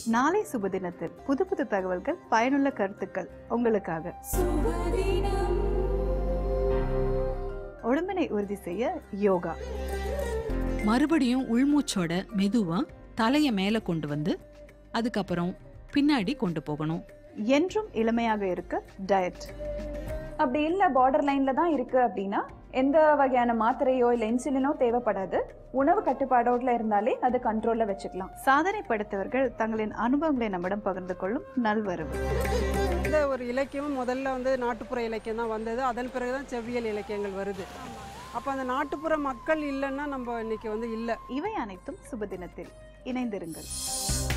நாளை சுப தினத்தில் புது புது தகவல்கள் பயனுள்ள கருத்துக்கள் உங்களுக்காக உடம்பினை உறுதி செய்ய யோகா மறுபடியும் உள்மூச்சோட மெதுவா தலைய மேல கொண்டு வந்து அதுக்கப்புறம் பின்னாடி கொண்டு போகணும் என்றும் இளமையாக இருக்க டயட் அப்படி இல்ல பார்டர் லைன்ல தான் இருக்கு அப்படின்னா எந்த வகையான மாத்திரையோ இல்ல இன்சுலினோ தேவைப்படாது உணவு கட்டுப்பாடோட இருந்தாலே அதை கண்ட்ரோல்ல வச்சுக்கலாம் சாதனை படைத்தவர்கள் தங்களின் அனுபவங்களை நம்மிடம் பகிர்ந்து கொள்ளும் நல்வரவு இந்த ஒரு இலக்கியம் முதல்ல வந்து நாட்டுப்புற இலக்கியம் தான் வந்தது அதன் பிறகு தான் செவ்வியல் இலக்கியங்கள் வருது அப்போ அந்த நாட்டுப்புற மக்கள் இல்லைன்னா நம்ம இன்னைக்கு வந்து இல்லை இவை அனைத்தும் சுப தினத்தில் இணைந்திருங்கள்